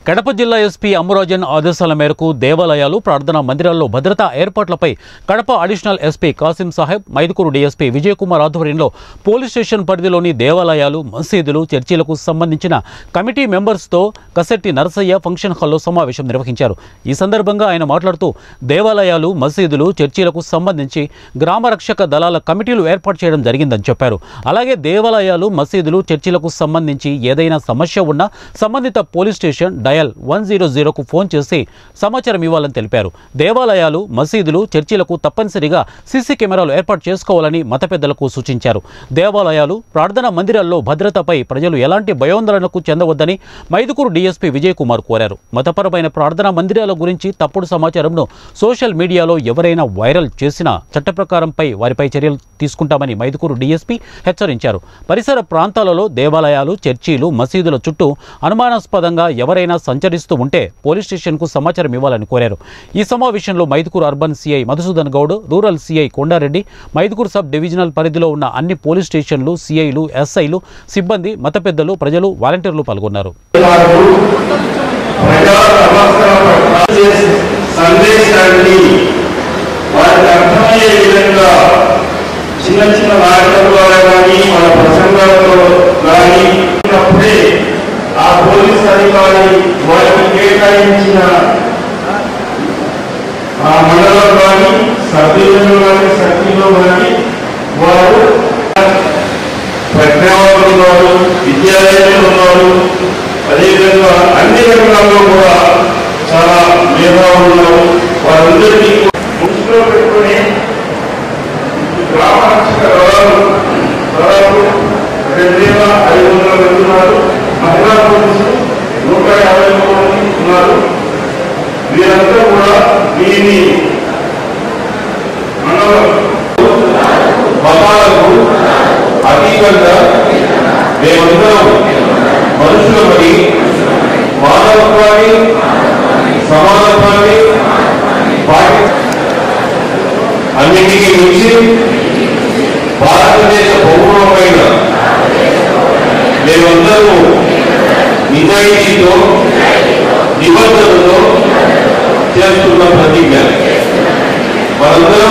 కడప జిల్లా ఎస్పీ అమ్మురాజన్ ఆదేశాల మేరకు దేవాలయాలు ప్రార్థనా మందిరాల్లో భద్రతా ఏర్పాట్లపై Kadapa additional SP Kasim Sahib Mydukur DSP Vijay Kumar ఆధ్వర్యంలో పోలీస్ స్టేషన్ పరిధిలోని దేవాలయాలు మసీదులు చర్చిలకు సంబంధించిన కమిటీ మెంబర్స్తో కసెట్టి నరసయ్య ఫంక్షన్ హాల్లో సమావేశం నిర్వహించారు ఈ సందర్భంగా ఆయన మాట్లాడుతూ దేవాలయాలు మసీదులు చర్చిలకు సంబంధించి గ్రామ రక్షక దళాల కమిటీలు ఏర్పాటు చేయడం జరిగిందని చెప్పారు అలాగే దేవాలయాలు మసీదులు చర్చిలకు సంబంధించి ఏదైనా సమస్య ఉన్నా సంబంధిత police station dial one zero జీరోకు ఫోన్ చేసి సమాచారం ఇవ్వాలని తెలిపారు దేవాలయాలు మసీదులు చర్చిలకు తప్పనిసరిగా సీసీ కెమెరాలు ఏర్పాటు చేసుకోవాలని మత పెద్దలకు సూచించారు దేవాలయాలు ప్రార్థనా మందిరాల్లో భద్రతపై ప్రజలు ఎలాంటి భయోందరణకు చెందవద్దని మైదుకూరు డీఎస్పీ విజయ్ కుమార్ కోరారు మతపరమైన ప్రార్థనా మందిరాల గురించి తప్పుడు సమాచారంను సోషల్ మీడియాలో ఎవరైనా వైరల్ చేసినా చట్ట ప్రకారంపై వారిపై చర్యలు తీసుకుంటామని మైదుకూరు డీఎస్పీ హెచ్చరించారు పరిసర ప్రాంతాలలో దేవాలయాలు చర్చీలు మసీదుల చుట్టూ అనుమానాస్పదంగా ఎవరైనా సంచరిస్తూ ఉంటే పోలీస్ స్టేషన్కు సమాచారం ఇవ్వాలని కోరారు ఈ సమావేశంలో Mydukur urban CI Madhusudan Goud rural CI Kondareddy Mydukur sub divisional పరిధిలో ఉన్న అన్ని పోలీస్ స్టేషన్లు సీఐలు ఎస్ఐలు సిబ్బంది మత పెద్దలు ప్రజలు వాలంటీర్లు పాల్గొన్నారు ప్రజా సమస్యల పట్ల సందేశాన్ని వారికి అర్థమయ్యే విధంగా చిన్న చిన్న నాటకాల ద్వారా కానీ మన ప్రసంగాలతో కానీ ఉన్నప్పుడే ఆ పోలీస్ అధికారి వారికి కేటాయించిన ఆ మండలం కానీ సబ్ డివిజన్లో కానీ సర్కిల్లో కానీ వారు ప్రజ్ఞావంతులు ఉన్నారు విద్యాలయాలు ఉన్నారు అదేవిధంగా అన్ని రంగాల్లో కూడా చాలా మేధావులు ఉన్నారు వారందరినీ దృష్టిలో పెట్టుకొని గ్రామ రక్షక దళాలు దాదాపు రెండు వేల ఐదు వందల మంది ఉన్నారు మహిళా పోలీసులు నూట యాభై మూడు మంది ఉన్నారు వీరంతా కూడా దీని మండలం మతాలకు అతీతంగా మేమందరం మనుషులమని మానవత్వాన్ని సమానత్వాన్ని పాటి అన్నింటికీ మించి భారతదేశ పౌరులమైన మేమందరూ నిజాయితీతో నిబద్ధతతో చేస్తున్న ప్రతిజ్ఞ మనందరం